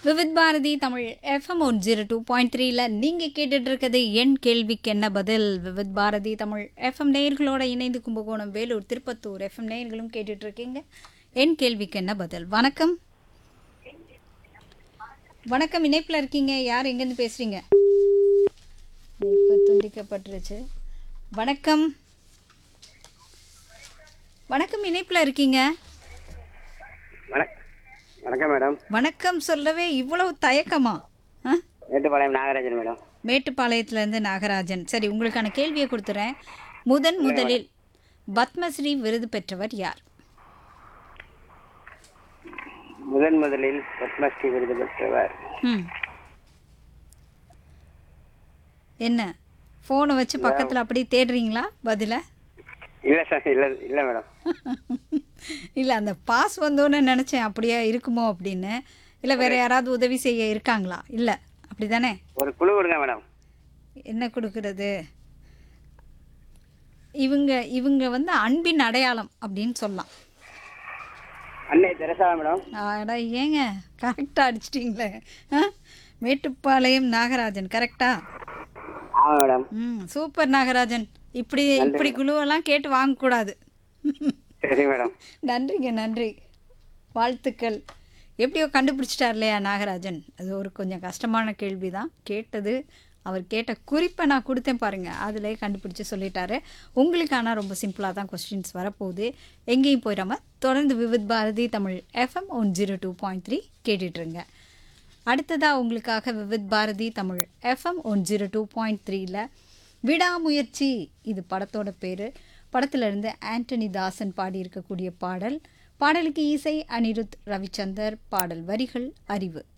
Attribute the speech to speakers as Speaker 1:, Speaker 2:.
Speaker 1: Vividh Bharati Tamil FM one zero two point த்ரீல நீங்கள் கேட்டுட்டு இருக்கிறது என் கேள்விக்கு என்ன பதில் விவித் பாரதி தமிழ் எஃப்எம் நேயர்களோட இணைந்து கும்பகோணம் வேலூர் திருப்பத்தூர் எஃப்எம் நேயர்களும் கேட்டுட்டு இருக்கீங்க என் கேள்விக்கு என்ன பதில் வணக்கம் வணக்கம் இணைப்பில் இருக்கீங்க யார் எங்கேருந்து பேசுகிறீங்க இப்போ துண்டிக்கப்பட்டுருச்சு வணக்கம் வணக்கம் இணைப்பில் இருக்கீங்க
Speaker 2: வணக் வணக்கம் மேடம்
Speaker 1: வணக்கம் சொல்லவே இவ்வளவு தயக்கமா ஆ
Speaker 2: மேட்டுப்பாளையம் நாகராஜன் மேடம்
Speaker 1: மேட்டுப்பாளையத்துலேருந்து நாகராஜன் சரி உங்களுக்கான கேள்வியை கொடுத்துறேன் முதன் முதலில் பத்மஸ்ரீ விருது பெற்றவர் யார்
Speaker 2: முதன் முதலில் பத்மஸ்ரீ விருது பெற்றவர்
Speaker 1: ம் என்ன ஃபோனை வச்சு பக்கத்தில் அப்படியே தேடுறீங்களா பதில
Speaker 2: இல்லை சார் இல்லை இல்லை மேடம்
Speaker 1: இல்லை அந்த பாஸ் வந்தோன்னு நினச்சேன் அப்படியே இருக்குமோ அப்படின்னு இல்லை வேற யாராவது உதவி செய்ய இருக்காங்களா இல்லை அப்படி தானே
Speaker 2: ஒரு குழு கொடுங்க மேடம்
Speaker 1: என்ன கொடுக்கறது இவங்க இவங்க வந்து அன்பின் அடையாளம் அப்படின்னு சொல்லலாம்
Speaker 2: அன்னை தெரசா மேடம்
Speaker 1: அடா ஏங்க கரெக்டாக அடிச்சிட்டிங்களே ஆ மேட்டுப்பாளையம் நாகராஜன் கரெக்டா
Speaker 2: ஆமாம் மேடம்
Speaker 1: ம் சூப்பர் நாகராஜன் இப்படி இப்படி குழுவெல்லாம் கேட்டு வாங்கக்கூடாது
Speaker 2: சரி மேடம்
Speaker 1: நன்றிங்க நன்றி வாழ்த்துக்கள் எப்படியோ கண்டுபிடிச்சிட்டார் இல்லையா நாகராஜன் அது ஒரு கொஞ்சம் கஷ்டமான கேள்வி தான் கேட்டது அவர் கேட்ட குறிப்பை நான் கொடுத்தேன் பாருங்க அதிலே கண்டுபிடிச்சு சொல்லிட்டாரு உங்களுக்கு ஆனால் ரொம்ப சிம்பிளாக தான் கொஸ்டின்ஸ் வரப்போகுது எங்கேயும் போயிடாம தொடர்ந்து Vividh Bharati Tamil FM one zero two point three கேட்டுட்ருங்க அடுத்ததாக உங்களுக்காக Vividh Bharati Tamil FM one zero two point த்ரீல விடாமுயற்சி இது படத்தோட பேர் படத்திலிருந்து ஆண்டனி தாசன் பாடியிருக்கக்கூடிய பாடல் பாடலுக்கு இசை அனிருத் ரவிச்சந்தர் பாடல் வரிகள் அறிவு